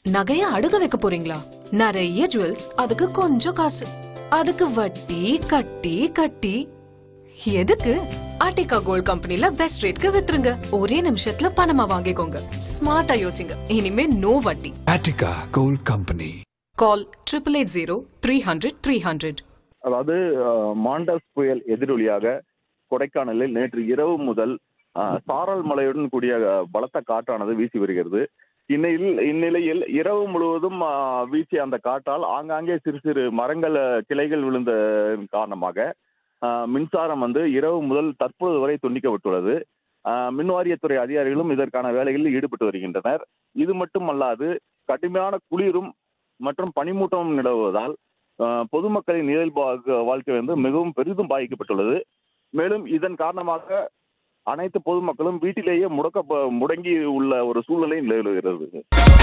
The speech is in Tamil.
நகைய அடுக்க வைக்க போறீங்களா நிறைய ஜுவல்ஸ் அதுக்கு கொஞ்சம் காசு அதுக்கு வட்டி கட்டி கட்டி எதுக்கு ஆர்டிகா கோல்ட் கம்பெனில பெஸ்ட் ரேட்க்கு வித்துருங்க ஒரே நிமிஷத்துல பணமா வாங்கிக்கோங்க ஸ்மார்ட்டா யோசிங்க இனிமே நோ வட்டி Attica Gold Company. Call triple eight zero three hundred three hundred அதாவது அஹ், மாண்டஸ் புயல் எதிரொலியாக கொடைக்கானலில் நேற்று இரவு முதல் அஹ், சாரல் மழையுடன் கூடிய அஹ், பலத்த காற்றானது வீசி வருகிறது இந்நிலையில் இந்நிலையில் இரவு முழுவதும் அஹ், வீசிய அந்த காற்றால் ஆங்காங்கே சிறு சிறு மரங்கள் அஹ், கிளைகள் விழுந்த காரணமாக அஹ், மின்சாரம் வந்து இரவு முதல் தற்பொழுது வரை துண்டிக்கப்பட்டுள்ளது அஹ், மின் வாரியத்துறை அதிகாரிகளும் இதற்கான வேலைகளில் ஈடுபட்டு வருகின்றனர் இது மட்டுமல்லாது கடுமையான குளிரும் மற்றும் பனிமூட்டமும் நிலவுவதால் அஹ், பொதுமக்களின் இயல்பு வாழ்க்கை- வாழ்க்கை வந்து மிகவும் பெரிதும் பாதிக்கப்பட்டுள்ளது மேலும் இதன் காரணமாக அனைத்து பொதுமக்களும் வீட்டிலேயே முடக்க முடங்கி உள்ள ஒரு சூழ்நிலை நிலவுகிறது